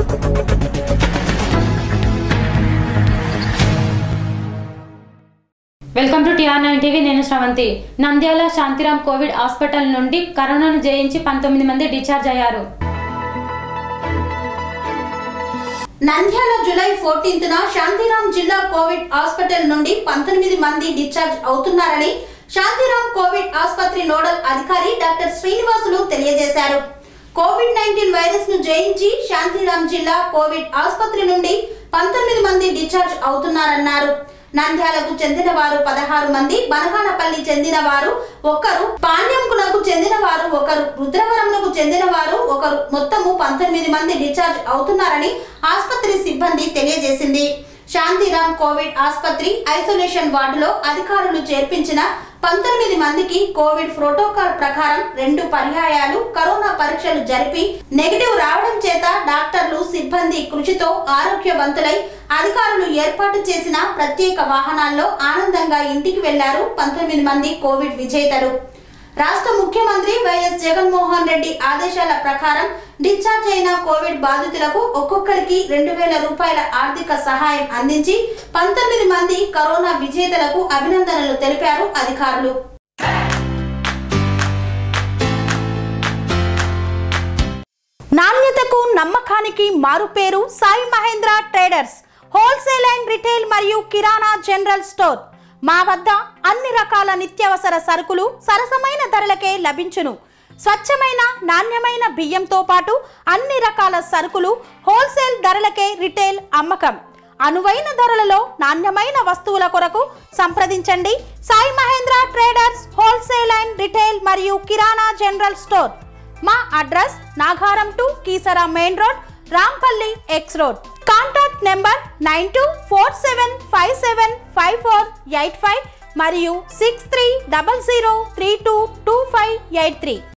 welcome to TR nine TV నేను Sravanthi Nandyala Santhiram covid hospital నుండి కరోనాను జయించి పంతొమ్మిది మంది డిశ్చార్జ్ అయ్యారు నంద్యాల జూలై ఫోర్టీన్త్ న శాంతిరామ్ జిల్లా కోవిడ్ హాస్పిటల్ నుండి పంతొమ్మిది మంది డిశ్చార్జ్ అవుతున్నారని శాంతిరామ్ కోవిడ్ ఆసుపత్రి నోడల్ అధికారి డాక్టర్ శ్రీనివాసులు తెలియజేశారు కోవిడ్ నైన్టీన్ వైరస్ ను జయించి శాంతిరామ్ జిల్లా కోవిడ్ ఆసుపత్రి నుండి పంతొమ్మిది మంది డిశ్చార్జ్ అవుతున్నారన్నారు నంద్యాలకు చెందిన వారు పదహారు మంది బనగానపల్లి చెందిన వారు ఒకరు పాణ్యంకునకు చెందిన వారు ఒకరు రుద్రవరంకు చెందిన వారు ఒకరు మొత్తము పంతొమ్మిది మంది డిశ్చార్జ్ అవుతున్నారని ఆసుపత్రి సిబ్బంది తెలియజేసింది శాంతిరామ్ కోవిడ్ ఆసుపత్రి ఐసోలేషన్ వార్డులో అధికారులు చేర్పించిన పంతొమ్మిది మందికి కోవిడ్ ప్రోటోకాల్ ప్రకారం రెండు పర్యాయాలు కరోనా పరీక్షలు జరిపి నెగిటివ్ రావడం చేత డాక్టర్లు సిబ్బంది కృషితో ఆరోగ్యవంతులై అధికారులు ఏర్పాటు చేసిన ప్రత్యేక వాహనాల్లో ఆనందంగా ఇంటికి వెళ్లారు పంతొమ్మిది మంది కోవిడ్ విజేతలు రాష్ట్ర ముఖ్యమంత్రి వైఎస్ జగన్మోహన్ రెడ్డి ఆదేశాల ప్రకారం డిశ్చార్జ్ అయిన కోవిడ్ బాధితులకు ఒక్కొక్కరికి రెండు వేల రూపాయల ఆర్థిక సహాయం అందించి పంతొమ్మిది మంది కరోనా విజేతలకు అభినందనలు తెలిపారు అధికారులు నాణ్యతకు నమ్మకానికి మారుపేరు Sai Mahendra traders wholesale and retail మరియు కిరాణా జనరల్ స్టోర్ మా వద్ద అన్ని రకాల నిత్యావసర సరుకులు సరసమైన ధరలకే లభించును స్వచ్ఛమైన నాణ్యమైన బియ్యంతో పాటు అన్ని రకాల సరుకులు హోల్సేల్ ధరలకే రిటైల్ అమ్మకం అనువైన ధరలలో నాణ్యమైన వస్తువుల కొరకు సంప్రదించండి Sai Mahendra traders wholesale and retail మరియు కిరాణా జనరల్ స్టోర్ మా address Nagaram to Keesara main road Rampalli X road contact number nine two four seven five seven five four eight five మరియు six three double zero three two two five eight three